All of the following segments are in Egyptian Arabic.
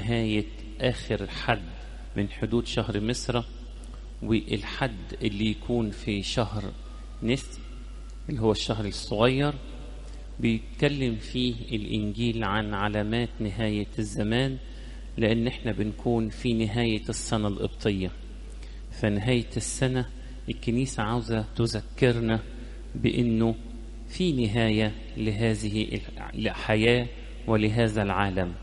نهاية آخر حد من حدود شهر مصر والحد اللي يكون في شهر نس اللي هو الشهر الصغير بيتكلم فيه الإنجيل عن علامات نهاية الزمان لأن احنا بنكون في نهاية السنة القبطية فنهاية السنة الكنيسة عاوزة تذكرنا بأنه في نهاية لهذه الحياة ولهذا العالم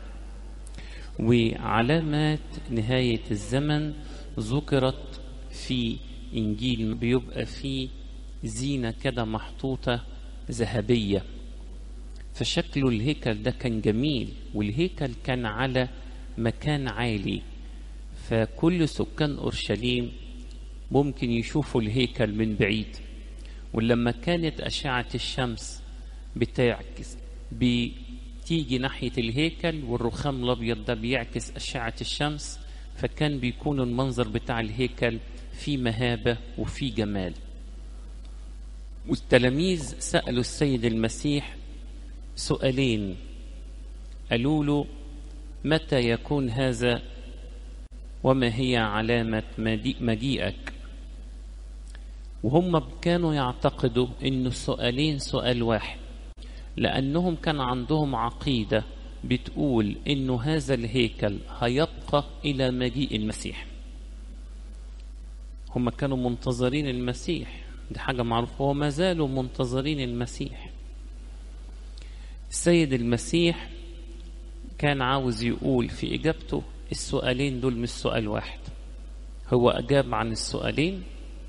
وعلامات نهاية الزمن ذكرت في إنجيل بيبقى فيه زينة كده محطوطة ذهبية فشكله الهيكل ده كان جميل والهيكل كان على مكان عالي فكل سكان أورشليم ممكن يشوفوا الهيكل من بعيد ولما كانت أشعة الشمس بتعكس بتيجي ناحية الهيكل والرخام الأبيض ده بيعكس أشعة الشمس فكان بيكون المنظر بتاع الهيكل فيه مهابة وفيه جمال والتلاميذ سألوا السيد المسيح سؤالين قالوا له متى يكون هذا وما هي علامة مجيئك وهم كانوا يعتقدوا أن السؤالين سؤال واحد لأنهم كان عندهم عقيدة بتقول أنه هذا الهيكل هيبقى إلى مجيء المسيح هم كانوا منتظرين المسيح دي حاجة معروفة وما زالوا منتظرين المسيح السيد المسيح كان عاوز يقول في إجابته السؤالين دول مش سؤال واحد هو أجاب عن السؤالين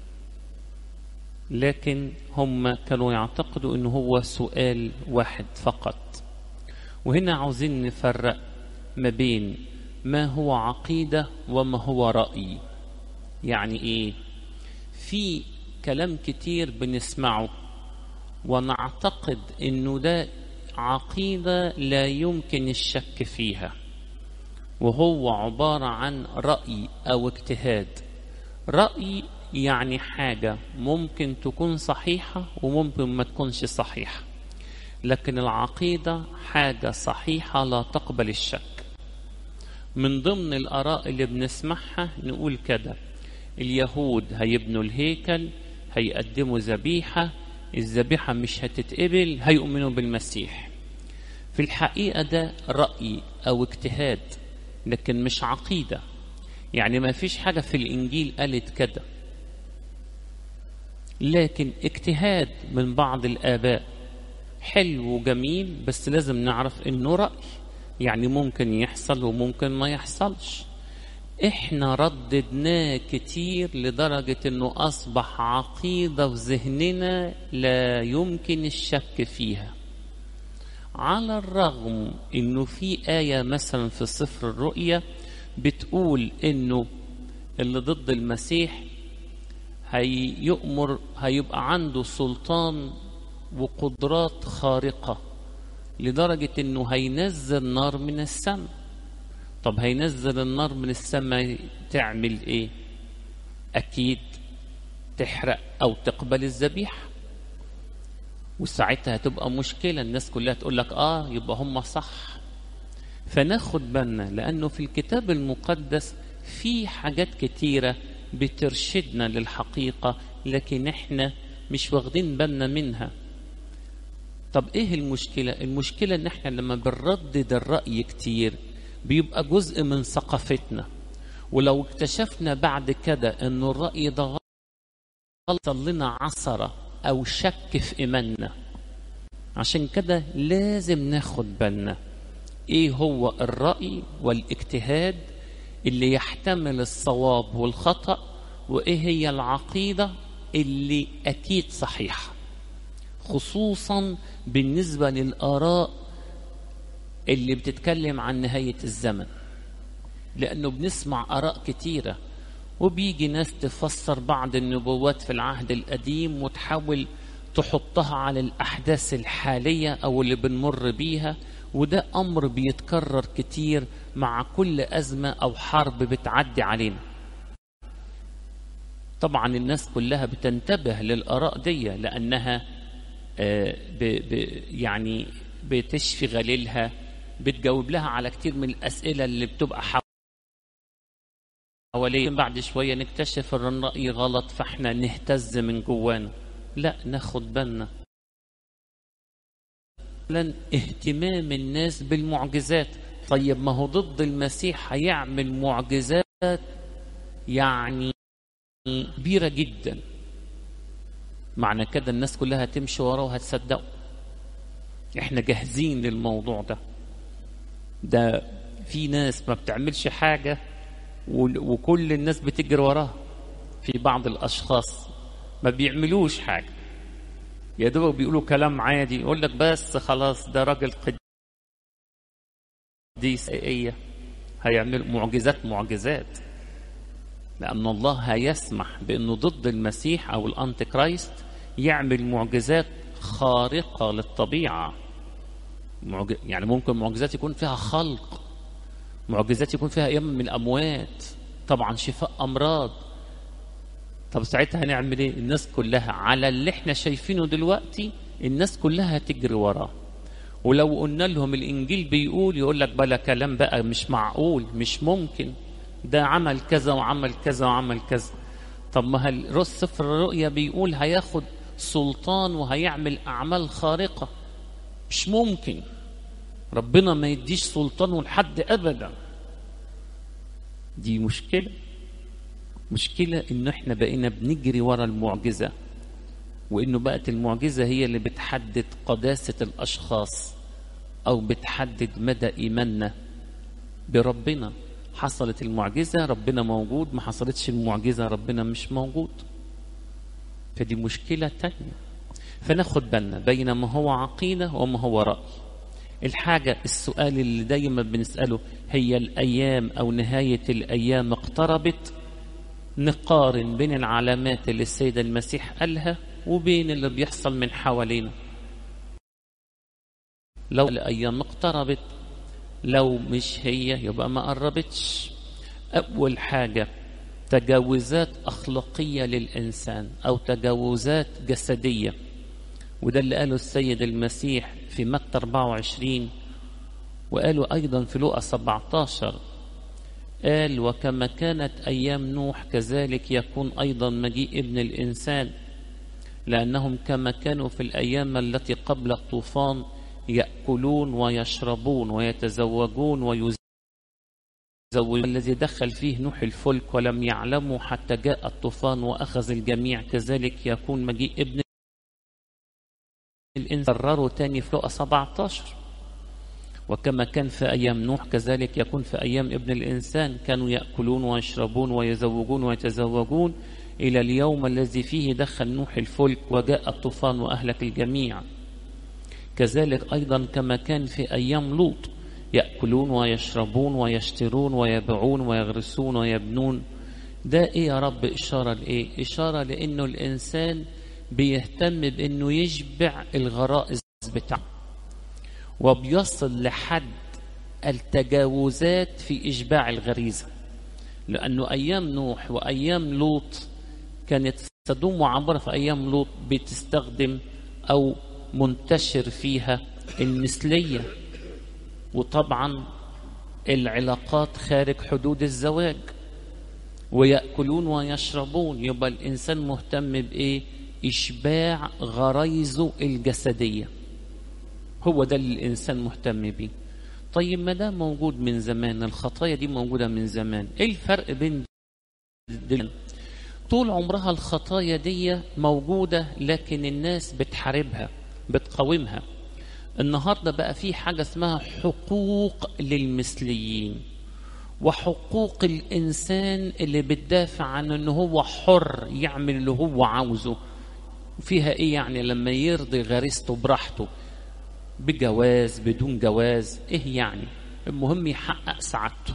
لكن هم كانوا يعتقدوا أنه هو سؤال واحد فقط وهنا عاوزين نفرق ما بين ما هو عقيدة وما هو رأي يعني إيه في كلام كتير بنسمعه ونعتقد أنه ده عقيدة لا يمكن الشك فيها وهو عبارة عن رأي أو اجتهاد رأي يعني حاجة ممكن تكون صحيحة وممكن ما تكونش صحيحة لكن العقيدة حاجة صحيحة لا تقبل الشك من ضمن الآراء اللي بنسمعها نقول كده اليهود هيبنوا الهيكل هيقدموا ذبيحة الذبيحة مش هتتقبل هيؤمنوا بالمسيح في الحقيقة ده رأي أو اجتهاد لكن مش عقيدة يعني ما فيش حاجة في الإنجيل قالت كده لكن اجتهاد من بعض الآباء حلو وجميل بس لازم نعرف إنه رأي يعني ممكن يحصل وممكن ما يحصلش احنا رددناه كتير لدرجة انه اصبح عقيدة في ذهننا لا يمكن الشك فيها على الرغم انه في آية مثلا في سفر الرؤيا بتقول انه اللي ضد المسيح هيؤمر هيبقى عنده سلطان وقدرات خارقة لدرجة انه هينزل نار من السماء طب هينزل النار من السماء تعمل ايه اكيد تحرق او تقبل الذبيحه وساعتها هتبقى مشكله الناس كلها تقول لك اه يبقى هم صح فناخد بالنا لانه في الكتاب المقدس في حاجات كتيره بترشدنا للحقيقه لكن احنا مش واخدين بالنا منها طب ايه المشكله المشكله ان احنا لما بنردد الراي كتير بيبقى جزء من ثقافتنا ولو اكتشفنا بعد كده ان الرأي ده غلط لنا عثرة او شك في ايماننا عشان كده لازم ناخد بالنا ايه هو الرأي والاجتهاد اللي يحتمل الصواب والخطأ وايه هي العقيدة اللي اكيد صحيحة خصوصا بالنسبة للآراء اللي بتتكلم عن نهاية الزمن لأنه بنسمع آراء كتيرة وبيجي ناس تفسر بعض النبوات في العهد القديم وتحاول تحطها على الأحداث الحالية أو اللي بنمر بيها وده أمر بيتكرر كتير مع كل أزمة أو حرب بتعدي علينا طبعا الناس كلها بتنتبه للآراء دي لأنها ب ب يعني بتشفي غليلها بتجاوب لها على كتير من الأسئلة اللي بتبقى حواليه بعد شوية نكتشف ان الرأي غلط فاحنا نهتز من جوانا لا ناخد بالنا لن اهتمام الناس بالمعجزات طيب ما هو ضد المسيح هيعمل معجزات يعني كبيرة جدا معنى كده الناس كلها هتمشي وراه وهتصدقه احنا جاهزين للموضوع ده ده في ناس ما بتعملش حاجة وكل الناس بتجري وراها في بعض الأشخاص ما بيعملوش حاجة يا دوب بيقولوا كلام عادي يقول لك بس خلاص ده راجل قديس حقيقية هيعمل معجزات معجزات لأن الله هيسمح بأنه ضد المسيح أو الأنتي كرايست يعمل معجزات خارقة للطبيعة معج... يعني ممكن معجزات يكون فيها خلق معجزات يكون فيها قيام من الأموات طبعا شفاء أمراض طب ساعتها هنعمل ايه الناس كلها على اللي احنا شايفينه دلوقتي الناس كلها هتجري وراه ولو قلنا لهم الانجيل بيقول يقول لك بلا كلام بقى مش معقول مش ممكن ده عمل كذا وعمل كذا وعمل كذا طب ما هل سفر الرؤيا بيقول هياخد سلطان وهيعمل اعمال خارقه مش ممكن ربنا ما يديش سلطانه لحد ابدا دي مشكله مشكلة إن إحنا بقينا بنجري ورا المعجزة وإنه بقت المعجزة هي اللي بتحدد قداسة الأشخاص أو بتحدد مدى إيماننا بربنا حصلت المعجزة ربنا موجود ما حصلتش المعجزة ربنا مش موجود فدي مشكلة تانية فناخد بالنا بين ما هو عقيدة وما هو رأي الحاجة السؤال اللي دايما بنسأله هي الأيام أو نهاية الأيام اقتربت نقارن بين العلامات اللي السيد المسيح قالها وبين اللي بيحصل من حوالينا لو الأيام اقتربت لو مش هي يبقى ما قربتش أول حاجة تجاوزات أخلاقية للإنسان أو تجاوزات جسدية وده اللي قاله السيد المسيح في متى 24 وقالوا أيضا في لوقا 17 قال وكما كانت أيام نوح كذلك يكون أيضا مجيء ابن الإنسان لأنهم كما كانوا في الأيام التي قبل الطوفان يأكلون ويشربون ويتزوجون ويزوجون الذي دخل فيه نوح الفلك ولم يعلموا حتى جاء الطوفان وأخذ الجميع كذلك يكون مجيء ابن الإنسان قرروا تاني في لقى 17 وكما كان في أيام نوح كذلك يكون في أيام ابن الإنسان كانوا يأكلون ويشربون ويزوجون ويتزوجون إلى اليوم الذي فيه دخل نوح الفلك وجاء الطوفان وأهلك الجميع كذلك أيضا كما كان في أيام لوط يأكلون ويشربون ويشترون ويبيعون ويغرسون ويبنون ده إيه يا رب إشارة لإيه إشارة لأنه الإنسان بيهتم بأنه يشبع الغرائز بتاعه وبيصل لحد التجاوزات في إشباع الغريزة لأنه أيام نوح وأيام لوط كانت سدوم وعمرة في أيام لوط بتستخدم أو منتشر فيها المثلية وطبعا العلاقات خارج حدود الزواج ويأكلون ويشربون يبقى الإنسان مهتم بإيه إشباع غرايزه الجسدية هو ده اللي الإنسان مهتم بيه طيب ما ده موجود من زمان الخطايا دي موجودة من زمان إيه الفرق بين دي طول عمرها الخطايا دي موجودة لكن الناس بتحاربها بتقاومها النهاردة بقى في حاجة اسمها حقوق للمثليين وحقوق الإنسان اللي بتدافع عن أنه هو حر يعمل اللي هو عاوزه فيها إيه يعني لما يرضي غريزته براحته بجواز بدون جواز إيه يعني المهم يحقق سعادته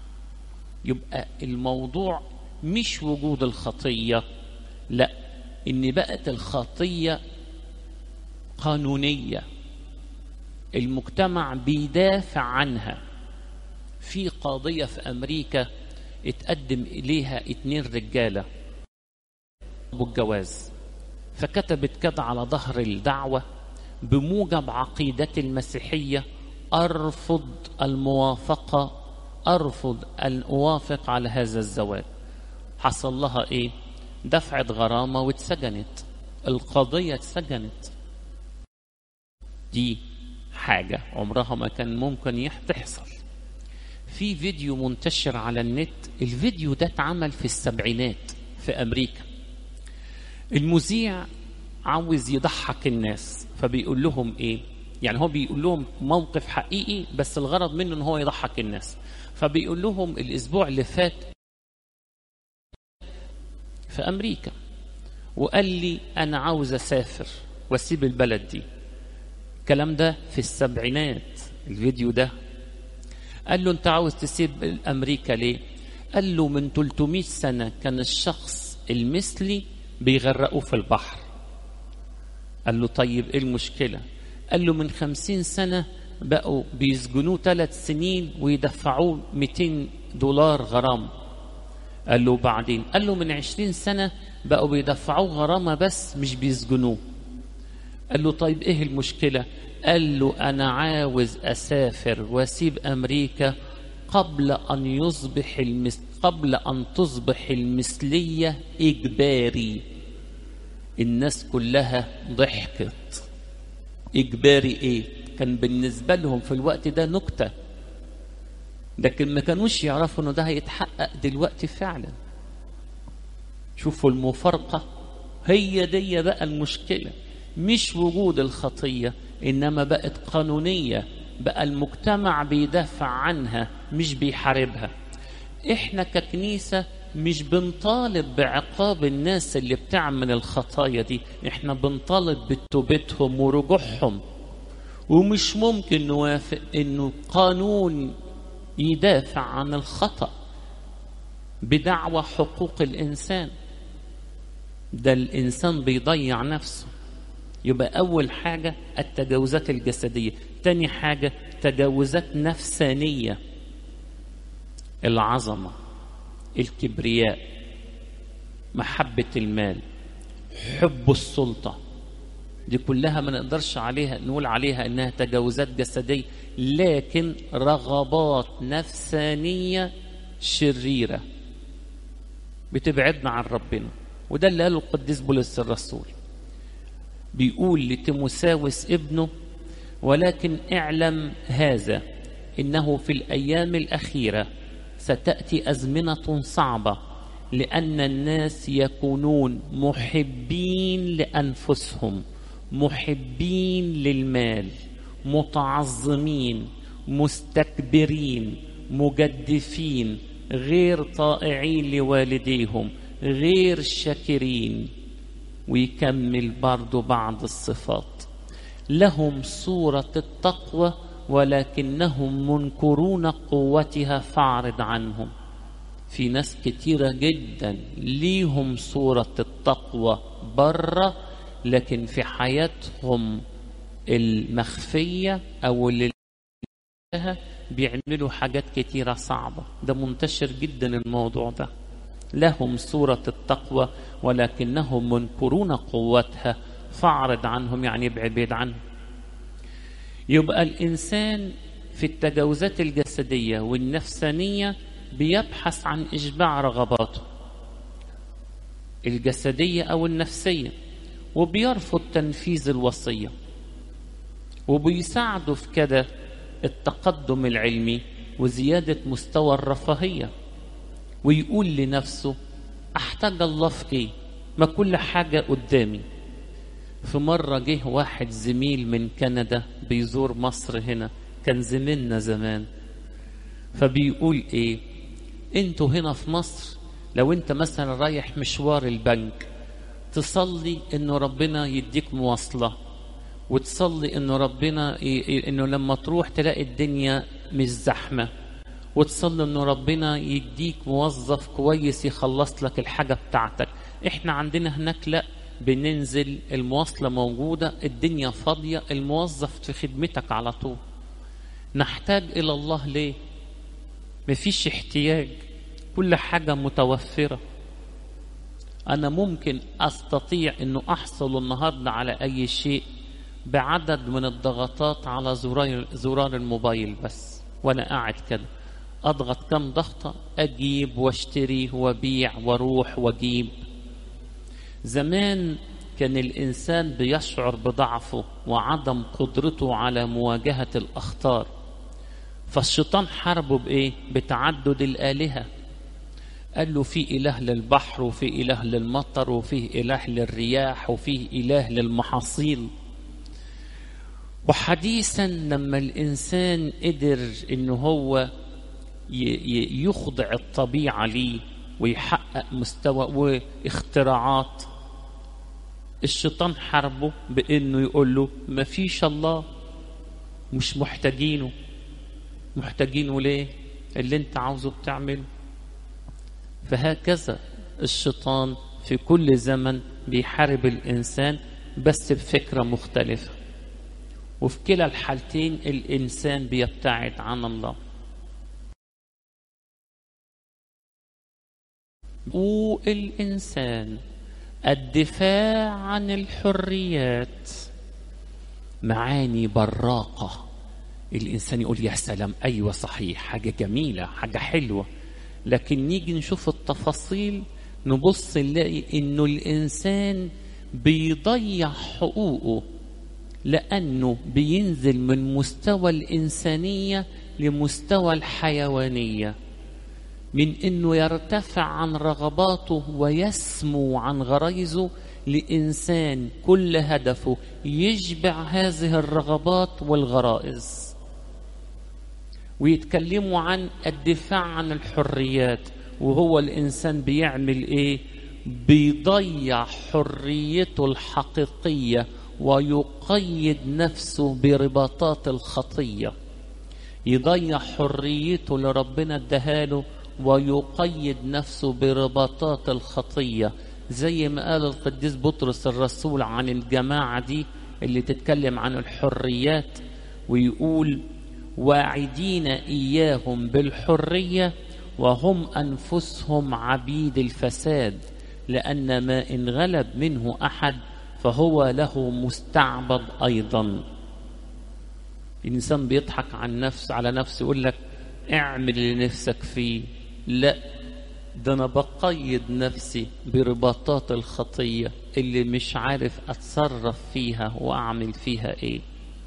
يبقى الموضوع مش وجود الخطية لا إن بقت الخطية قانونية المجتمع بيدافع عنها في قضية في أمريكا اتقدم إليها اتنين رجالة بالجواز فكتبت كده على ظهر الدعوة بموجب عقيدة المسيحية أرفض الموافقة أرفض أن أوافق على هذا الزواج حصل لها إيه دفعت غرامة واتسجنت القضية اتسجنت دي حاجة عمرها ما كان ممكن تحصل في فيديو منتشر على النت الفيديو ده اتعمل في السبعينات في أمريكا المذيع عاوز يضحك الناس فبيقول لهم ايه يعني هو بيقول لهم موقف حقيقي بس الغرض منه ان هو يضحك الناس فبيقول لهم الاسبوع اللي فات في امريكا وقال لي انا عاوز اسافر واسيب البلد دي الكلام ده في السبعينات الفيديو ده قال له انت عاوز تسيب امريكا ليه قال له من 300 سنه كان الشخص المثلي بيغرقوه في البحر قال له طيب ايه المشكله قال له من خمسين سنة بقوا بيسجنوه ثلاث سنين ويدفعوه 200 دولار غرامة قال له بعدين قال له من عشرين سنة بقوا بيدفعوه غرامة بس مش بيسجنوه قال له طيب ايه المشكلة قال له انا عاوز اسافر واسيب امريكا قبل ان يصبح المس... قبل ان تصبح المثلية اجباري الناس كلها ضحكت اجباري ايه كان بالنسبه لهم في الوقت ده نكته لكن ما كانوش يعرفوا انه ده هيتحقق دلوقتي فعلا شوفوا المفارقه هي دي بقى المشكله مش وجود الخطيه انما بقت قانونيه بقى المجتمع بيدافع عنها مش بيحاربها احنا ككنيسه مش بنطالب بعقاب الناس اللي بتعمل الخطايا دي احنا بنطالب بتوبتهم ورجوعهم ومش ممكن نوافق انه قانون يدافع عن الخطأ بدعوى حقوق الإنسان ده الإنسان بيضيع نفسه يبقى أول حاجة التجاوزات الجسدية تاني حاجة تجاوزات نفسانية العظمة الكبرياء محبة المال حب السلطة دي كلها ما نقدرش عليها نقول عليها انها تجاوزات جسدية لكن رغبات نفسانية شريرة بتبعدنا عن ربنا وده اللي قاله القديس بولس الرسول بيقول لتيموساوس ابنه ولكن اعلم هذا انه في الايام الاخيره ستاتي ازمنه صعبه لان الناس يكونون محبين لانفسهم محبين للمال متعظمين مستكبرين مجدفين غير طائعين لوالديهم غير شاكرين ويكمل برضو بعض الصفات لهم صورة التقوى ولكنهم منكرون قوتها فاعرض عنهم في ناس كتيرة جدا ليهم صورة التقوى بره لكن في حياتهم المخفية أو اللي بيعملوا حاجات كتيرة صعبة ده منتشر جدا الموضوع ده لهم صورة التقوى ولكنهم منكرون قوتها فاعرض عنهم يعني ابعد عنهم يبقى الإنسان في التجاوزات الجسدية والنفسانية بيبحث عن إشباع رغباته الجسدية أو النفسية وبيرفض تنفيذ الوصية وبيساعده في كده التقدم العلمي وزيادة مستوى الرفاهية ويقول لنفسه أحتاج الله في إيه؟ ما كل حاجة قدامي في مرة جه واحد زميل من كندا بيزور مصر هنا كان زميلنا زمان فبيقول ايه انتوا هنا في مصر لو انت مثلا رايح مشوار البنك تصلي انه ربنا يديك مواصلة وتصلي انه ربنا ي... انه لما تروح تلاقي الدنيا مش زحمة وتصلي انه ربنا يديك موظف كويس يخلص لك الحاجة بتاعتك احنا عندنا هناك لا بننزل المواصلة موجودة الدنيا فاضية الموظف في خدمتك على طول نحتاج إلى الله ليه مفيش احتياج كل حاجة متوفرة أنا ممكن أستطيع أنه أحصل النهاردة على أي شيء بعدد من الضغطات على زرار زرار الموبايل بس وانا قاعد كده اضغط كم ضغطه اجيب واشتري وابيع واروح واجيب زمان كان الانسان بيشعر بضعفه وعدم قدرته على مواجهه الاخطار فالشيطان حاربه بايه بتعدد الالهه قال له في اله للبحر وفي اله للمطر وفيه اله للرياح وفيه اله للمحاصيل وحديثا لما الانسان قدر ان هو يخضع الطبيعه ليه ويحقق مستوى واختراعات الشيطان حاربه بانه يقول له ما فيش الله مش محتاجينه محتاجينه ليه اللي انت عاوزه بتعمله فهكذا الشيطان في كل زمن بيحارب الانسان بس بفكره مختلفه وفي كلا الحالتين الانسان بيبتعد عن الله والانسان الدفاع عن الحريات معاني براقه الانسان يقول يا سلام ايوه صحيح حاجه جميله حاجه حلوه لكن نيجي نشوف التفاصيل نبص نلاقي انه الانسان بيضيع حقوقه لانه بينزل من مستوى الانسانيه لمستوى الحيوانيه من انه يرتفع عن رغباته ويسمو عن غرايزه لانسان كل هدفه يشبع هذه الرغبات والغرائز ويتكلموا عن الدفاع عن الحريات وهو الانسان بيعمل ايه بيضيع حريته الحقيقيه ويقيد نفسه برباطات الخطيه يضيع حريته اللي ربنا اداهاله ويقيد نفسه برباطات الخطيه زي ما قال القديس بطرس الرسول عن الجماعه دي اللي تتكلم عن الحريات ويقول واعدين اياهم بالحريه وهم انفسهم عبيد الفساد لان ما ان غلب منه احد فهو له مستعبد ايضا الانسان بيضحك عن نفسه على نفسه يقول لك اعمل اللي نفسك فيه لا ده انا بقيد نفسي برباطات الخطيه اللي مش عارف اتصرف فيها واعمل فيها ايه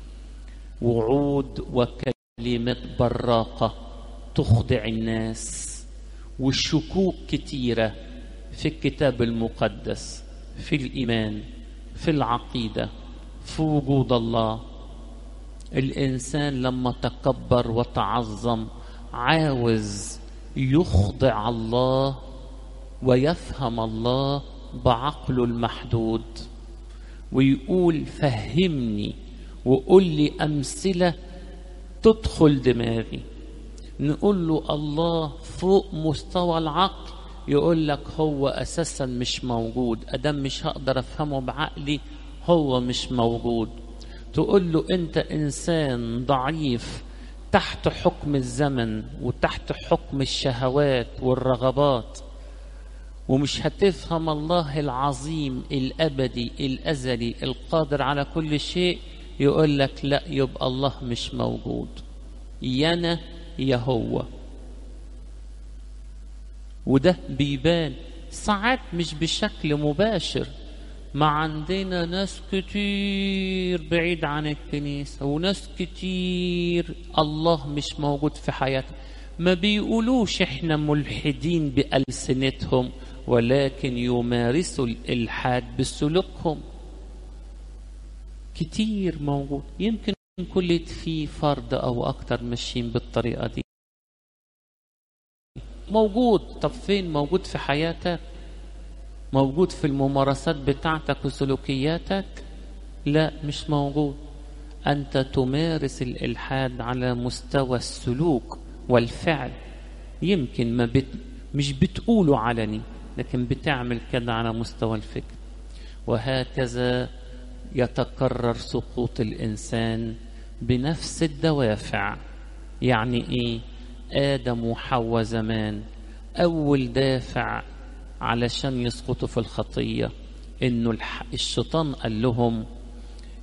وعود وكلمات براقه تخضع الناس والشكوك كتيره في الكتاب المقدس في الايمان في العقيده في وجود الله الانسان لما تكبر وتعظم عاوز يخضع الله ويفهم الله بعقله المحدود ويقول فهمني وقول لي امثله تدخل دماغي نقول له الله فوق مستوى العقل يقول لك هو اساسا مش موجود ادم مش هقدر افهمه بعقلي هو مش موجود تقول له انت انسان ضعيف تحت حكم الزمن وتحت حكم الشهوات والرغبات ومش هتفهم الله العظيم الابدي الازلي القادر على كل شيء يقول لك لا يبقى الله مش موجود يا انا يا هو وده بيبان ساعات مش بشكل مباشر ما عندنا ناس كتير بعيد عن الكنيسة وناس كتير الله مش موجود في حياتهم ما بيقولوش احنا ملحدين بألسنتهم ولكن يمارسوا الإلحاد بسلوكهم كتير موجود يمكن كل في فرد أو أكتر ماشيين بالطريقة دي موجود طب فين موجود في حياتك موجود في الممارسات بتاعتك وسلوكياتك لا مش موجود انت تمارس الالحاد على مستوى السلوك والفعل يمكن ما بت... مش بتقوله علني لكن بتعمل كده على مستوى الفكر وهكذا يتكرر سقوط الانسان بنفس الدوافع يعني ايه ادم وحواء زمان اول دافع علشان يسقطوا في الخطيه انه الشيطان قال لهم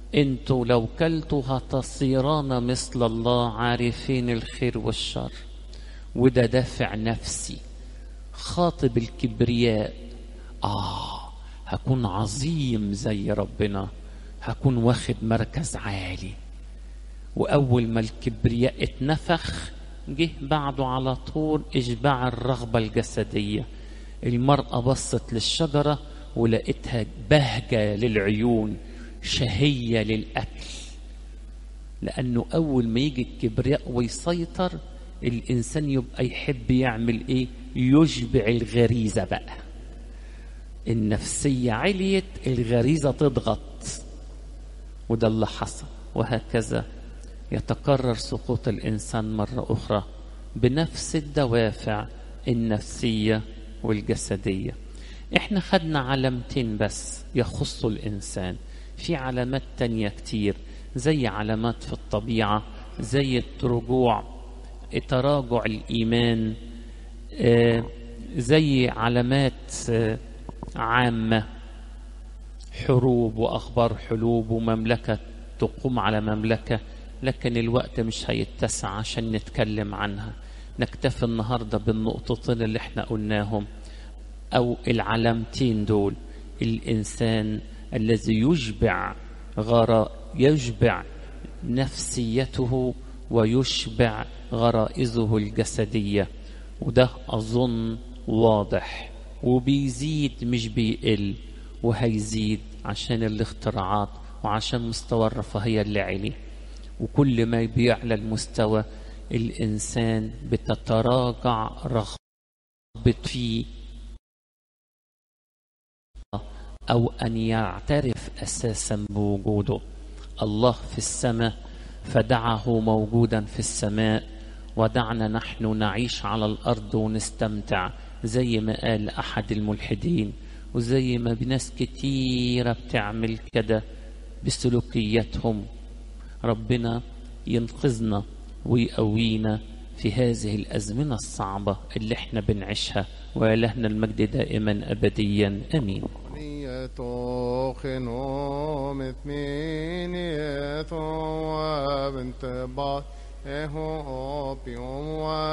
انتوا لو كلتوا هتصيران مثل الله عارفين الخير والشر وده دافع نفسي خاطب الكبرياء آه هكون عظيم زي ربنا هكون واخد مركز عالي وأول ما الكبرياء اتنفخ جه بعده على طول إشباع الرغبة الجسدية المرأة بصت للشجرة ولقيتها بهجة للعيون شهية للأكل لأنه أول ما يجي الكبرياء ويسيطر الإنسان يبقى يحب يعمل إيه يشبع الغريزة بقى النفسية عليت الغريزة تضغط وده اللي حصل وهكذا يتكرر سقوط الإنسان مرة أخرى بنفس الدوافع النفسية والجسدية احنا خدنا علامتين بس يخصوا الإنسان في علامات تانية كتير زي علامات في الطبيعة زي الرجوع تراجع الإيمان آه زي علامات آه عامة حروب وأخبار حروب ومملكة تقوم على مملكة لكن الوقت مش هيتسع عشان نتكلم عنها نكتفي النهاردة بالنقطتين اللي احنا قلناهم أو العلامتين دول الإنسان الذي يشبع غرا يشبع نفسيته ويشبع غرائزه الجسدية وده أظن واضح وبيزيد مش بيقل وهيزيد عشان الاختراعات وعشان مستوى الرفاهية اللي عليه وكل ما بيعلى المستوى الإنسان بتتراجع رغبة فيه أو أن يعترف أساسا بوجوده الله في السماء فدعه موجودا في السماء ودعنا نحن نعيش على الأرض ونستمتع زي ما قال أحد الملحدين وزي ما بناس كتيرة بتعمل كده بسلوكياتهم ربنا ينقذنا ويقوينا في هذه الأزمنة الصعبة اللي احنا بنعيشها وإلهنا المجد دائما أبديا أمين خنو مثمينية وبنت بعض اهو بيوم